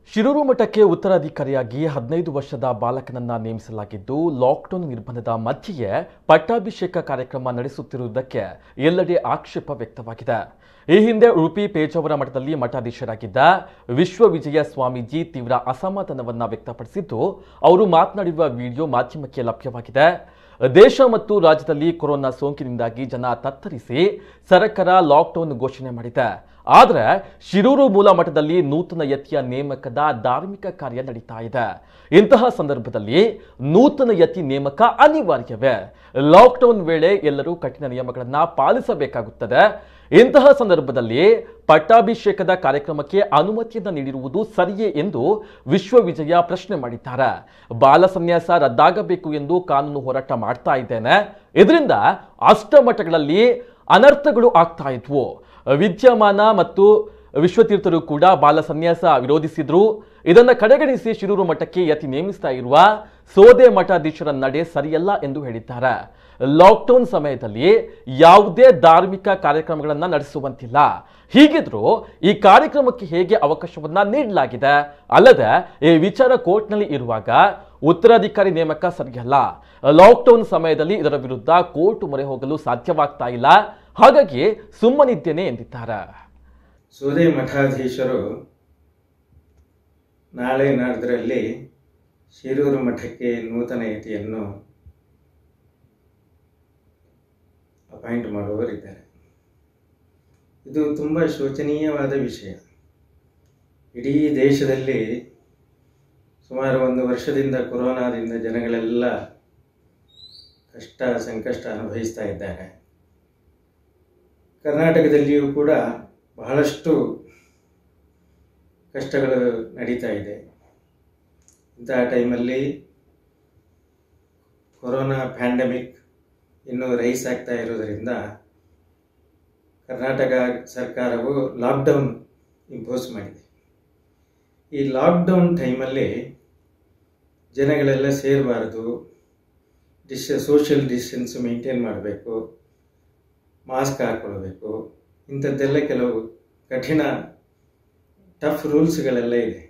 ಶಿರೂರು ಮಠಕ್ಕೆ ಉತ್ತರಾಧಿಕಾರಿಯಾಗಿ ಹದಿನೈದು ವರ್ಷದ ಬಾಲಕನನ್ನ ನೇಮಿಸಲಾಗಿದ್ದು ಲಾಕ್ಡೌನ್ ನಿರ್ಬಂಧದ ಮಧ್ಯೆಯೇ ಪಟ್ಟಾಭಿಷೇಕ ಕಾರ್ಯಕ್ರಮ ನಡೆಸುತ್ತಿರುವುದಕ್ಕೆ ಎಲ್ಲೆಡೆ ಆಕ್ಷೇಪ ವ್ಯಕ್ತವಾಗಿದೆ ಈ ಹಿಂದೆ ಉಡುಪಿ ಪೇಜಾವರ ಮಠದಲ್ಲಿ ಮಠಾಧೀಶರಾಗಿದ್ದ ವಿಶ್ವವಿಜಯ ಸ್ವಾಮೀಜಿ ತೀವ್ರ ಅಸಮಾಧಾನವನ್ನ ವ್ಯಕ್ತಪಡಿಸಿದ್ದು ಅವರು ಮಾತನಾಡಿರುವ ವಿಡಿಯೋ ಮಾಧ್ಯಮಕ್ಕೆ ಲಭ್ಯವಾಗಿದೆ ದೇಶ ಮತ್ತು ರಾಜ್ಯದಲ್ಲಿ ಕೊರೋನಾ ಸೋಂಕಿನಿಂದಾಗಿ ಜನ ತತ್ತರಿಸಿ ಸರ್ಕಾರ ಲಾಕ್ಡೌನ್ ಘೋಷಣೆ ಮಾಡಿದೆ ಆದರೆ ಶಿರೂರು ಮೂಲ ಮಠದಲ್ಲಿ ನೂತನ ಯತಿಯ ನೇಮಕದ ಧಾರ್ಮಿಕ ಕಾರ್ಯ ನಡೀತಾ ಇದೆ ಇಂತಹ ಸಂದರ್ಭದಲ್ಲಿ ನೂತನ ಯತಿ ನೇಮಕ ಅನಿವಾರ್ಯವೇ ಲಾಕ್ಡೌನ್ ವೇಳೆ ಎಲ್ಲರೂ ಕಠಿಣ ನಿಯಮಗಳನ್ನು ಪಾಲಿಸಬೇಕಾಗುತ್ತದೆ ಇಂತಹ ಸಂದರ್ಭದಲ್ಲಿ ಪಟ್ಟಾಭಿಷೇಕದ ಕಾರ್ಯಕ್ರಮಕ್ಕೆ ಅನುಮತಿಯನ್ನ ನೀಡಿರುವುದು ಸರಿಯೇ ಎಂದು ವಿಶ್ವವಿಜಯ ಪ್ರಶ್ನೆ ಮಾಡಿದ್ದಾರೆ ಬಾಲ ಸನ್ಯಾಸ ರದ್ದಾಗಬೇಕು ಎಂದು ಕಾನೂನು ಹೋರಾಟ ಮಾಡ್ತಾ ಇದ್ದೇನೆ ಇದರಿಂದ ಅಷ್ಟಮಠಗಳಲ್ಲಿ ಅನರ್ಥಗಳು ಆಗ್ತಾ ಇದ್ವು ವಿದ್ಯಮಾನ ಮತ್ತು ವಿಶ್ವತೀರ್ಥರು ಕೂಡ ಬಾಲ ಸನ್ಯಾಸ ವಿರೋಧಿಸಿದ್ರು ಇದನ್ನ ಕಡೆಗಣಿಸಿ ಶಿರೂರು ಮಠಕ್ಕೆ ಯತಿ ನೇಮಿಸ್ತಾ ಇರುವ ಸೋದೆ ಮಠಾಧೀಶರ ನಡೆ ಸರಿಯಲ್ಲ ಎಂದು ಹೇಳಿದ್ದಾರೆ ಲಾಕ್ಡೌನ್ ಸಮಯದಲ್ಲಿ ಯಾವುದೇ ಧಾರ್ಮಿಕ ಕಾರ್ಯಕ್ರಮಗಳನ್ನ ನಡೆಸುವಂತಿಲ್ಲ ಹೀಗಿದ್ರೂ ಈ ಕಾರ್ಯಕ್ರಮಕ್ಕೆ ಹೇಗೆ ಅವಕಾಶವನ್ನ ನೀಡಲಾಗಿದೆ ಅಲ್ಲದೆ ಈ ವಿಚಾರ ಕೋರ್ಟ್ನಲ್ಲಿ ಇರುವಾಗ ಉತ್ತರಾಧಿಕಾರಿ ನೇಮಕ ಸರಿಯಲ್ಲ ಲಾಕ್ಡೌನ್ ಸಮಯದಲ್ಲಿ ಇದರ ವಿರುದ್ಧ ಕೋರ್ಟ್ ಮೊರೆ ಹೋಗಲು ಸಾಧ್ಯವಾಗ್ತಾ ಇಲ್ಲ ಹಾಗಾಗಿ ಸುಮ್ಮನಿದ್ದೇನೆ ಎಂದಿದ್ದಾರೆ ಸೂರ್ಯ ಮಠಾಧೀಶರು ನಾಳೆ ನಾಡ್ದರಲ್ಲಿ ಶಿರೂರು ಮಠಕ್ಕೆ ನೂತನ ಯತಿಯನ್ನು ಅಪಾಯಿಂಟ್ ಮಾಡುವವರಿದ್ದಾರೆ ಇದು ತುಂಬ ಶೋಚನೀಯವಾದ ವಿಷಯ ಇಡೀ ದೇಶದಲ್ಲಿ ಸುಮಾರು ಒಂದು ವರ್ಷದಿಂದ ಕೊರೋನಾದಿಂದ ಜನಗಳೆಲ್ಲ ಕಷ್ಟ ಸಂಕಷ್ಟ ಅನುಭವಿಸ್ತಾ ಇದ್ದಾರೆ ಕರ್ನಾಟಕದಲ್ಲಿಯೂ ಕೂಡ ಬಹಳಷ್ಟು ಕಷ್ಟಗಳು ನಡೀತಾ ಇದೆ ಇಂತಹ ಟೈಮಲ್ಲಿ ಕೊರೋನಾ ಪ್ಯಾಂಡಮಿಕ್ ಇನ್ನೂ ರೈಸ್ ಆಗ್ತಾ ಇರೋದರಿಂದ ಕರ್ನಾಟಕ ಸರ್ಕಾರವು ಲಾಕ್ಡೌನ್ ಇಂಪೋಸ್ ಮಾಡಿದೆ ಈ ಲಾಕ್ಡೌನ್ ಟೈಮಲ್ಲಿ ಜನಗಳೆಲ್ಲ ಸೇರಬಾರದು ಡಿಸ್ ಸೋಷಿಯಲ್ ಡಿಸ್ಟೆನ್ಸ್ ಮೇಂಟೈನ್ ಮಾಡಬೇಕು ಮಾಸ್ಕ್ ಹಾಕ್ಕೊಳ್ಬೇಕು ಇಂಥದ್ದೆಲ್ಲ ಕೆಲವು ಕಠಿಣ ಟಫ್ ರೂಲ್ಸ್ಗಳೆಲ್ಲ ಇದೆ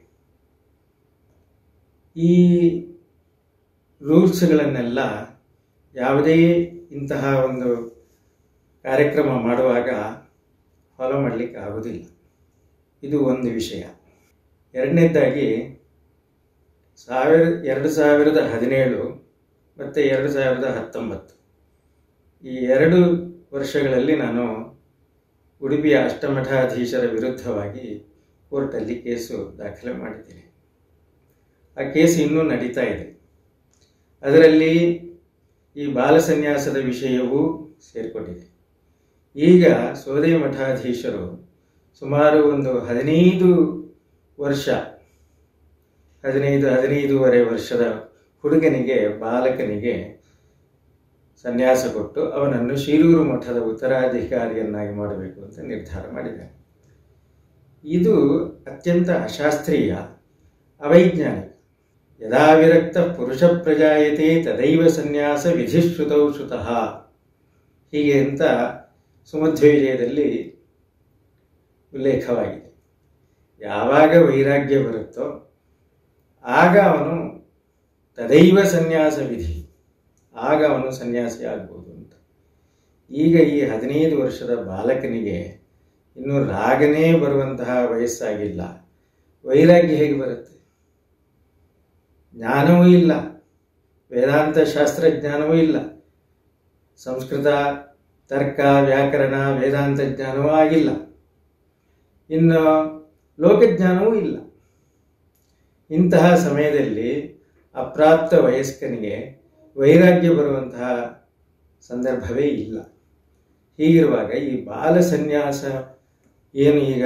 ಈ ರೂಲ್ಸ್ಗಳನ್ನೆಲ್ಲ ಯಾವುದೇ ಇಂತಹ ಒಂದು ಕಾರ್ಯಕ್ರಮ ಮಾಡುವಾಗ ಫಾಲೋ ಮಾಡಲಿಕ್ಕೆ ಆಗೋದಿಲ್ಲ ಇದು ಒಂದು ವಿಷಯ ಎರಡನೇದಾಗಿ ಸಾವಿರ ಎರಡು ಸಾವಿರದ ಹದಿನೇಳು ಮತ್ತು ಎರಡು ಸಾವಿರದ ಹತ್ತೊಂಬತ್ತು ಈ ಎರಡು ವರ್ಷಗಳಲ್ಲಿ ನಾನು ಉಡುಪಿಯ ಅಷ್ಟಮಠಾಧೀಶರ ವಿರುದ್ಧವಾಗಿ ಕೋರ್ಟಲ್ಲಿ ಕೇಸು ದಾಖಲೆ ಮಾಡಿದ್ದೀನಿ ಆ ಕೇಸು ಇನ್ನೂ ನಡೀತಾ ಇದೆ ಅದರಲ್ಲಿ ಈ ಬಾಲ ಸನ್ಯಾಸದ ವಿಷಯವೂ ಸೇರಿಕೊಂಡಿದೆ ಈಗ ಸೋದಯ ಮಠಾಧೀಶರು ಸುಮಾರು ಒಂದು ಹದಿನೈದು ವರ್ಷ ಹದಿನೈದು ಹದಿನೈದೂವರೆ ವರ್ಷದ ಹುಡುಗನಿಗೆ ಬಾಲಕನಿಗೆ ಸನ್ಯಾಸ ಕೊಟ್ಟು ಅವನನ್ನು ಶಿರೂರು ಮಠದ ಉತ್ತರಾಧಿಕಾರಿಯನ್ನಾಗಿ ಮಾಡಬೇಕು ಅಂತ ನಿರ್ಧಾರ ಮಾಡಿದ್ದಾರೆ ಇದು ಅತ್ಯಂತ ಅಶಾಸ್ತ್ರೀಯ ಅವೈಜ್ಞಾನಿಕ ಯದಾ ವಿರಕ್ತ ಪುರುಷ ಪ್ರಜಾಯತೆ ತದೈವ ಸನ್ಯಾಸ ವಿಧಿಶ್ರುತೌ ಶ್ರುತಃ ಹೀಗೆ ಅಂತ ಸುಮಧ್ವವಿಜಯದಲ್ಲಿ ಉಲ್ಲೇಖವಾಗಿದೆ ಯಾವಾಗ ವೈರಾಗ್ಯ ಬರುತ್ತೋ ಆಗ ಅವನು ತದೈವ ಸನ್ಯಾಸ ವಿಧಿ ಆಗ ಅವನು ಸನ್ಯಾಸಿ ಆಗ್ಬೋದು ಅಂತ ಈಗ ಈ ಹದಿನೈದು ವರ್ಷದ ಬಾಲಕನಿಗೆ ಇನ್ನು ರಾಗನೇ ಬರುವಂತಹ ವಯಸ್ಸಾಗಿಲ್ಲ ವೈರಾಗ್ಯ ಹೇಗೆ ಬರುತ್ತೆ ಜ್ಞಾನವೂ ಇಲ್ಲ ವೇದಾಂತ ಶಾಸ್ತ್ರ ಜ್ಞಾನವೂ ಇಲ್ಲ ಸಂಸ್ಕೃತ ತರ್ಕ ವ್ಯಾಕರಣ ವೇದಾಂತ ಜ್ಞಾನವೂ ಆಗಿಲ್ಲ ಇನ್ನು ಲೋಕಜ್ಞಾನವೂ ಇಲ್ಲ ಇಂತಹ ಸಮಯದಲ್ಲಿ ಅಪ್ರಾಪ್ತ ವಯಸ್ಕನಿಗೆ ವೈರಾಗ್ಯ ಬರುವಂತಹ ಸಂದರ್ಭವೇ ಇಲ್ಲ ಹೀಗಿರುವಾಗ ಈ ಬಾಲ ಸನ್ಯಾಸ ಏನು ಈಗ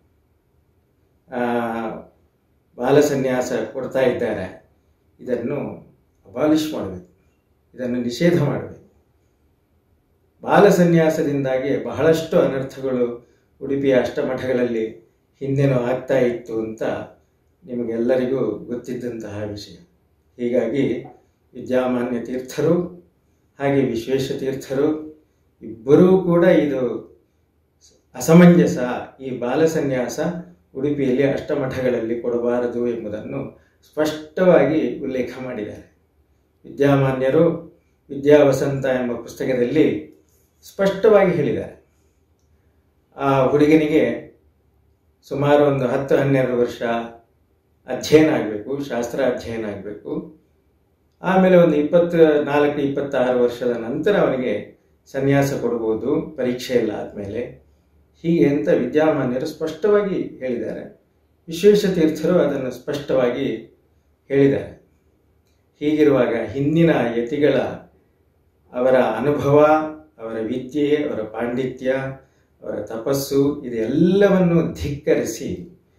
ಬಾಲ ಸನ್ಯಾಸ ಕೊಡ್ತಾ ಇದ್ದಾರೆ ಇದನ್ನು ಅಬಾಲಿಷ್ ಮಾಡಬೇಕು ಇದನ್ನು ನಿಷೇಧ ಮಾಡಬೇಕು ಬಾಲ ಸನ್ಯಾಸದಿಂದಾಗಿ ಬಹಳಷ್ಟು ಅನರ್ಥಗಳು ಉಡುಪಿಯ ಅಷ್ಟಮಠಗಳಲ್ಲಿ ಹಿಂದೆನೂ ಆಗ್ತಾ ಇತ್ತು ಅಂತ ನಿಮಗೆಲ್ಲರಿಗೂ ಗೊತ್ತಿದ್ದಂತಹ ವಿಷಯ ಹೀಗಾಗಿ ವಿದ್ಯಾಮಾನ್ಯ ತೀರ್ಥರು ಹಾಗೆ ವಿಶ್ವೇಶ ತೀರ್ಥರು ಇಬ್ಬರೂ ಕೂಡ ಇದು ಅಸಮಂಜಸ ಈ ಬಾಲ ಸನ್ಯಾಸ ಉಡುಪಿಯಲ್ಲಿ ಅಷ್ಟಮಠಗಳಲ್ಲಿ ಕೊಡಬಾರದು ಎಂಬುದನ್ನು ಸ್ಪಷ್ಟವಾಗಿ ಉಲ್ಲೇಖ ಮಾಡಿದ್ದಾರೆ ವಿದ್ಯಾಮಾನ್ಯರು ವಿದ್ಯಾವಸಂತ ಎಂಬ ಪುಸ್ತಕದಲ್ಲಿ ಸ್ಪಷ್ಟವಾಗಿ ಹೇಳಿದ್ದಾರೆ ಆ ಹುಡುಗನಿಗೆ ಸುಮಾರು ಒಂದು ಹತ್ತು ಹನ್ನೆರಡು ವರ್ಷ ಅಧ್ಯಯನ ಆಗಬೇಕು ಶಾಸ್ತ್ರ ಅಧ್ಯಯನ ಆಗಬೇಕು ಆಮೇಲೆ ಒಂದು ಇಪ್ಪತ್ತು ನಾಲ್ಕು ಇಪ್ಪತ್ತಾರು ವರ್ಷದ ನಂತರ ಅವನಿಗೆ ಸನ್ಯಾಸ ಕೊಡ್ಬೋದು ಪರೀಕ್ಷೆ ಎಲ್ಲ ಆದಮೇಲೆ ಹೀಗೆ ಅಂತ ವಿದ್ಯಾಮಾನ್ಯರು ಸ್ಪಷ್ಟವಾಗಿ ಹೇಳಿದ್ದಾರೆ ವಿಶ್ವೇಶ ತೀರ್ಥರು ಅದನ್ನು ಸ್ಪಷ್ಟವಾಗಿ ಹೇಳಿದ್ದಾರೆ ಹೀಗಿರುವಾಗ ಹಿಂದಿನ ಯತಿಗಳ ಅವರ ಅನುಭವ ಅವರ ವಿದ್ಯೆ ಅವರ ಪಾಂಡಿತ್ಯ ಅವರ ತಪಸ್ಸು ಇದೆಲ್ಲವನ್ನು ಧಿಕ್ಕರಿಸಿ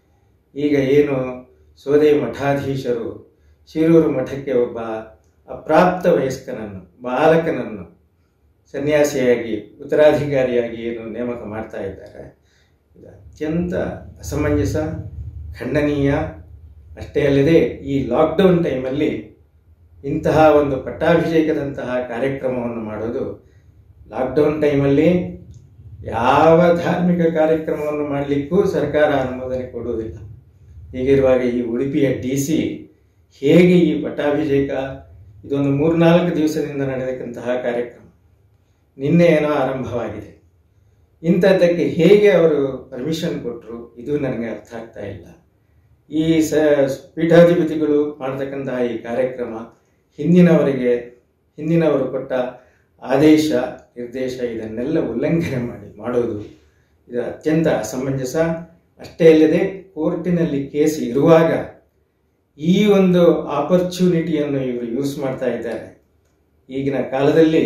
ಈಗ ಏನು ಸೋದೆ ಮಠಾಧೀಶರು ಶಿರೂರು ಮಠಕ್ಕೆ ಒಬ್ಬ ಅಪ್ರಾಪ್ತ ವಯಸ್ಕನನ್ನು ಬಾಲಕನನ್ನು ಸನ್ಯಾಸಿಯಾಗಿ ಉತ್ತರಾಧಿಕಾರಿಯಾಗಿ ಏನು ನೇಮಕ ಮಾಡ್ತಾ ಇದ್ದಾರೆ ಇದು ಅತ್ಯಂತ ಅಸಮಂಜಸ ಖಂಡನೀಯ ಅಷ್ಟೇ ಅಲ್ಲದೆ ಈ ಲಾಕ್ಡೌನ್ ಟೈಮಲ್ಲಿ ಇಂತಹ ಒಂದು ಪಟ್ಟಾಭಿಷೇಕದಂತಹ ಕಾರ್ಯಕ್ರಮವನ್ನು ಮಾಡೋದು ಲಾಕ್ಡೌನ್ ಟೈಮಲ್ಲಿ ಯಾವ ಧಾರ್ಮಿಕ ಕಾರ್ಯಕ್ರಮವನ್ನು ಮಾಡಲಿಕ್ಕೂ ಸರ್ಕಾರ ಅನುಮೋದನೆ ಕೊಡುವುದಿಲ್ಲ ಹೀಗಿರುವಾಗ ಈ ಉಡುಪಿಯ ಡಿ ಸಿ ಹೇಗೆ ಈ ಪಟ್ಟಾಭಿಷೇಕ ಇದೊಂದು ಮೂರ್ನಾಲ್ಕು ದಿವಸದಿಂದ ನಡೆದಕ್ಕಂತಹ ಕಾರ್ಯಕ್ರಮ ನಿನ್ನೆ ಏನೋ ಆರಂಭವಾಗಿದೆ ಇಂಥದ್ದಕ್ಕೆ ಹೇಗೆ ಅವರು ಪರ್ಮಿಷನ್ ಕೊಟ್ಟರು ಇದು ನನಗೆ ಅರ್ಥ ಆಗ್ತಾ ಇಲ್ಲ ಈ ಸ ಪೀಠಾಧಿಪತಿಗಳು ಮಾಡತಕ್ಕಂತಹ ಈ ಕಾರ್ಯಕ್ರಮ ಹಿಂದಿನವರಿಗೆ ಹಿಂದಿನವರು ಕೊಟ್ಟ ಆದೇಶ ನಿರ್ದೇಶ ಇದನ್ನೆಲ್ಲ ಉಲ್ಲಂಘನೆ ಮಾಡಿ ಮಾಡೋದು ಇದು ಅತ್ಯಂತ ಅಸಮಂಜಸ ಅಷ್ಟೇ ಅಲ್ಲದೆ ಕೋರ್ಟಿನಲ್ಲಿ ಕೇಸ್ ಇರುವಾಗ ಈ ಒಂದು ಆಪರ್ಚುನಿಟಿಯನ್ನು ಇವರು ಯೂಸ್ ಮಾಡ್ತಾ ಇದ್ದಾರೆ ಈಗಿನ ಕಾಲದಲ್ಲಿ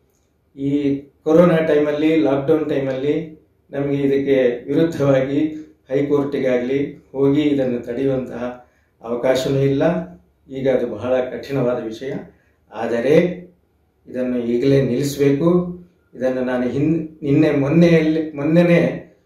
ಈ ಕೊರೋನಾ ಟೈಮಲ್ಲಿ ಲಾಕ್ಡೌನ್ ಟೈಮಲ್ಲಿ ನಮಗೆ ಇದಕ್ಕೆ ವಿರುದ್ಧವಾಗಿ ಹೈಕೋರ್ಟಿಗಾಗಲಿ ಹೋಗಿ ಇದನ್ನು ತಡೆಯುವಂತಹ ಅವಕಾಶವೂ ಇಲ್ಲ ಈಗ ಅದು ಬಹಳ ಕಠಿಣವಾದ ವಿಷಯ ಆದರೆ ಇದನ್ನು ಈಗಲೇ ನಿಲ್ಲಿಸಬೇಕು ಇದನ್ನು ನಾನು ಹಿನ್ ನಿನ್ನೆ ಮೊನ್ನೆಯಲ್ಲಿ ಮೊನ್ನೆನೇ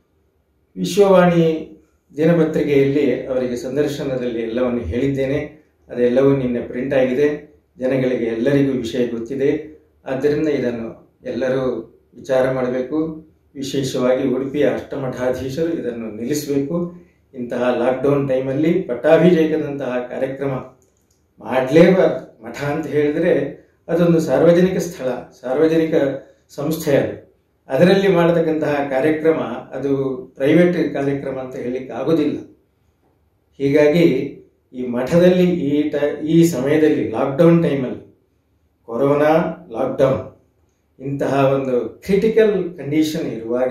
ವಿಶ್ವವಾಣಿ ದಿನಪತ್ರಿಕೆಯಲ್ಲಿ ಅವರಿಗೆ ಸಂದರ್ಶನದಲ್ಲಿ ಎಲ್ಲವನ್ನು ಹೇಳಿದ್ದೇನೆ ಅದೆಲ್ಲವೂ ನಿನ್ನೆ ಪ್ರಿಂಟ್ ಆಗಿದೆ ಜನಗಳಿಗೆ ಎಲ್ಲರಿಗೂ ವಿಷಯ ಗೊತ್ತಿದೆ ಆದ್ದರಿಂದ ಇದನ್ನು ಎಲ್ಲರೂ ವಿಚಾರ ಮಾಡಬೇಕು ವಿಶೇಷವಾಗಿ ಉಡುಪಿಯ ಅಷ್ಟಮಠಾಧೀಶರು ಇದನ್ನು ನಿಲ್ಲಿಸಬೇಕು ಇಂತಹ ಲಾಕ್ಡೌನ್ ಟೈಮಲ್ಲಿ ಪಟ್ಟಾಭಿಷೇಕದಂತಹ ಕಾರ್ಯಕ್ರಮ ಮಾಡಲೇಬಾರ್ದು ಮಠ ಅಂತ ಹೇಳಿದ್ರೆ ಅದೊಂದು ಸಾರ್ವಜನಿಕ ಸ್ಥಳ ಸಾರ್ವಜನಿಕ ಸಂಸ್ಥೆ ಅದು ಅದರಲ್ಲಿ ಮಾಡತಕ್ಕಂತಹ ಕಾರ್ಯಕ್ರಮ ಅದು ಪ್ರೈವೇಟ್ ಕಾರ್ಯಕ್ರಮ ಅಂತ ಹೇಳಲಿಕ್ಕೆ ಆಗೋದಿಲ್ಲ ಹೀಗಾಗಿ ಈ ಮಠದಲ್ಲಿ ಈ ಟ ಈ ಸಮಯದಲ್ಲಿ ಲಾಕ್ಡೌನ್ ಟೈಮಲ್ಲಿ ಕೊರೋನಾ ಲಾಕ್ಡೌನ್ ಇಂತಹ ಒಂದು ಕ್ರಿಟಿಕಲ್ ಕಂಡೀಷನ್ ಇರುವಾಗ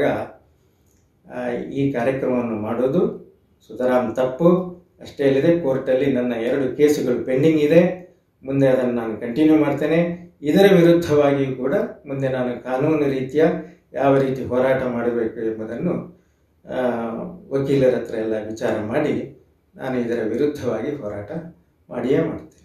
ಆ, ಈ ಕಾರ್ಯಕ್ರಮವನ್ನು ಮಾಡೋದು ಸುತರಾಮ್ ತಪ್ಪು ಅಷ್ಟೇ ಅಲ್ಲದೆ ಕೋರ್ಟಲ್ಲಿ ನನ್ನ ಎರಡು ಕೇಸುಗಳು ಪೆಂಡಿಂಗ್ ಇದೆ ಮುಂದೆ ಅದನ್ನು ನಾನು ಕಂಟಿನ್ಯೂ ಮಾಡ್ತೇನೆ ಇದರ ವಿರುದ್ಧವಾಗಿಯೂ ಕೂಡ ಮುಂದೆ ನಾನು ಕಾನೂನು ರೀತಿಯ ಯಾವ ರೀತಿ ಹೋರಾಟ ಮಾಡಬೇಕು ಎಂಬುದನ್ನು ಆ, ವಕೀಲರ ಹತ್ರ ಎಲ್ಲ ವಿಚಾರ ಮಾಡಿ ನಾನು ಇದರ ವಿರುದ್ಧವಾಗಿ ಹೋರಾಟ ಮಾಡಿಯೇ ಮಾಡ್ತೇನೆ